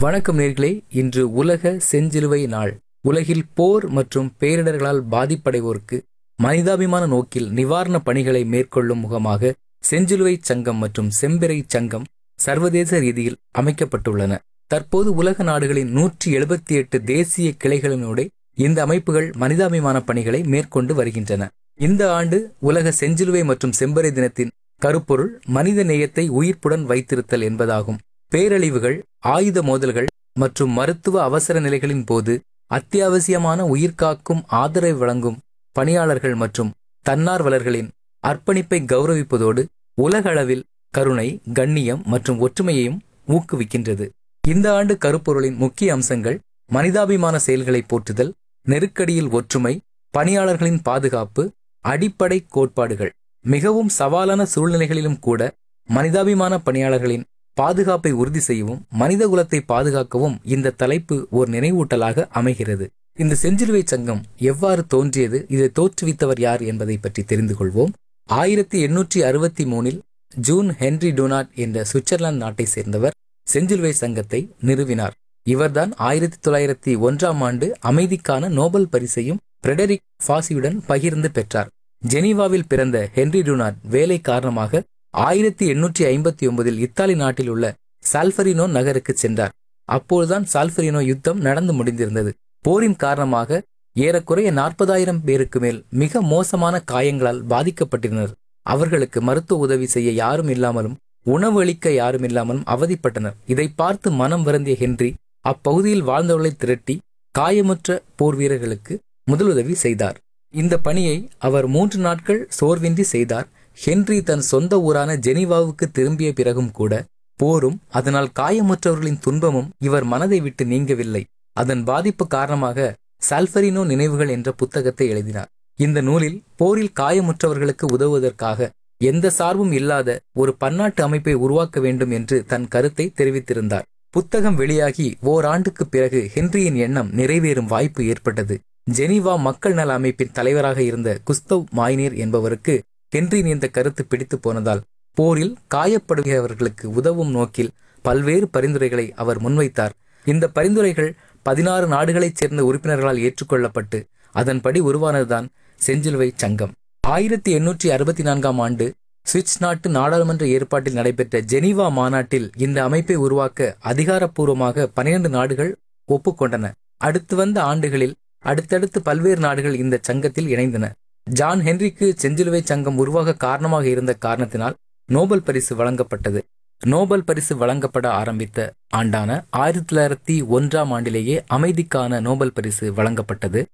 வணக்கம் நேர்களே இன்று உலக செஞ்சிலுவை நாள் உலகில் போர் மற்றும் பேரிடர்களால் பாதிப்படைவோருக்கு மனிதாபிமான நோக்கில் நிவாரணப் பணிகளை மேற்கொள்ளும் முகமாக செஞ்சிலுவை சங்கம் மற்றும் செம்பிறை சங்கம் சர்வதேச ரீதியில் அமைக்கப்பட்டுள்ளன தற்போது உலக நாடுகளின் நூற்றி எழுபத்தி எட்டு தேசிய கிளைகளினூடே இந்த அமைப்புகள் மனிதாபிமான பணிகளை மேற்கொண்டு வருகின்றன இந்த ஆண்டு உலக செஞ்சிலுவை மற்றும் செம்பறை தினத்தின் கருப்பொருள் மனித நேயத்தை உயிர்ப்புடன் வைத்திருத்தல் என்பதாகும் பேரழிவுகள் ஆயுத மோதல்கள் மற்றும் மருத்துவ அவசர நிலைகளின் போது அத்தியாவசியமான உயிர்காக்கும் ஆதரவை வழங்கும் பணியாளர்கள் மற்றும் தன்னார்வலர்களின் அர்ப்பணிப்பை கௌரவிப்பதோடு உலக அளவில் கருணை கண்ணியம் மற்றும் ஒற்றுமையையும் ஊக்குவிக்கின்றது இந்த ஆண்டு கருப்பொருளின் முக்கிய அம்சங்கள் மனிதாபிமான செயல்களை போற்றுதல் நெருக்கடியில் ஒற்றுமை பணியாளர்களின் பாதுகாப்பு அடிப்படை கோட்பாடுகள் மிகவும் சவாலான சூழ்நிலைகளிலும் கூட மனிதாபிமான பணியாளர்களின் பாதுகாப்பை உறுதி செய்யவும் மனித குலத்தை பாதுகாக்கவும் இந்த தலைப்பு ஒரு நினைவூட்டலாக அமைகிறது இந்த செஞ்சிலுவை சங்கம் எவ்வாறு தோன்றியது இதை தோற்றுவித்தவர் யார் என்பதை பற்றி தெரிந்து கொள்வோம் ஆயிரத்தி எண்ணூற்றி அறுபத்தி மூணில் ஜூன் ஹென்ரி டொனாட் என்ற சுவிட்சர்லாந்து நாட்டை சேர்ந்தவர் செஞ்சிலுவை சங்கத்தை நிறுவினார் இவர்தான் ஆயிரத்தி தொள்ளாயிரத்தி ஒன்றாம் ஆண்டு அமைதிக்கான நோபல் பரிசையும் பிரெடரிக் ஃபாசியுடன் பகிர்ந்து பெற்றார் ஜெனீவாவில் பிறந்த ஹென்ரி டுனாட் வேலை காரணமாக ஆயிரத்தி எண்ணூற்றி ஐம்பத்தி ஒன்பதில் இத்தாலி நாட்டில் உள்ள சால்ஃபரினோ நகருக்கு சென்றார் அப்போதுதான் சால்ஃபரினோ யுத்தம் நடந்து முடிந்திருந்தது போரின் காரணமாக ஏறக்குறைய நாற்பதாயிரம் பேருக்கு மேல் மிக மோசமான காயங்களால் பாதிக்கப்பட்டிருந்தனர் அவர்களுக்கு மருத்துவ உதவி செய்ய யாரும் இல்லாமலும் உணவு அளிக்க யாரும் இல்லாமலும் அவதிப்பட்டனர் இதை பார்த்து மனம் வருந்திய ஹென்றி அப்பகுதியில் வாழ்ந்தவர்களை திரட்டி காயமுற்ற போர் வீரர்களுக்கு முதலுதவி செய்தார் இந்த பணியை அவர் மூன்று நாட்கள் சோர்வின்றி செய்தார் ஹென்றி தன் சொந்த ஊரான ஜெனீவாவுக்கு திரும்பிய பிறகும் கூட போரும் அதனால் காயமுற்றவர்களின் துன்பமும் இவர் மனதை விட்டு நீங்கவில்லை அதன் பாதிப்பு காரணமாக சால்ஃபரினோ நினைவுகள் என்ற புத்தகத்தை எழுதினார் இந்த நூலில் போரில் காயமுற்றவர்களுக்கு உதவுவதற்காக எந்த சார்பும் இல்லாத ஒரு பன்னாட்டு அமைப்பை உருவாக்க வேண்டும் என்று தன் கருத்தை தெரிவித்திருந்தார் புத்தகம் வெளியாகி ஓராண்டுக்கு பிறகு ஹென்ரியின் எண்ணம் நிறைவேறும் வாய்ப்பு ஏற்பட்டது ஜெனீவா மக்கள் நல அமைப்பின் தலைவராக இருந்த குஸ்தவ் மாய்னீர் என்பவருக்கு ஹென்ரியின் இந்த கருத்து பிடித்து போனதால் போரில் காயப்படுகிறவர்களுக்கு உதவும் நோக்கில் பல்வேறு பரிந்துரைகளை அவர் முன்வைத்தார் இந்த பரிந்துரைகள் பதினாறு நாடுகளைச் சேர்ந்த உறுப்பினர்களால் ஏற்றுக்கொள்ளப்பட்டு அதன்படி உருவானதுதான் செஞ்சிலுவை சங்கம் ஆயிரத்தி எண்ணூற்றி அறுபத்தி நான்காம் ஆண்டு சுவிட்ச் நாட்டு நாடாளுமன்ற ஏற்பாட்டில் நடைபெற்ற ஜெனீவா மாநாட்டில் இந்த அமைப்பை உருவாக்க அதிகாரப்பூர்வமாக பனிரெண்டு நாடுகள் ஒப்புக்கொண்டன அடுத்து வந்த ஆண்டுகளில் அடுத்தடுத்து பல்வேறு நாடுகள் இந்த சங்கத்தில் இணைந்தன ஜான் ஹென்ரிக்கு செஞ்சிலுவை சங்கம் உருவாக காரணமாக இருந்த காரணத்தினால் நோபல் பரிசு வழங்கப்பட்டது நோபல் பரிசு வழங்கப்பட ஆரம்பித்த ஆண்டான ஆயிரத்தி தொள்ளாயிரத்தி ஒன்றாம் ஆண்டிலேயே அமைதிக்கான நோபல் பரிசு வழங்கப்பட்டது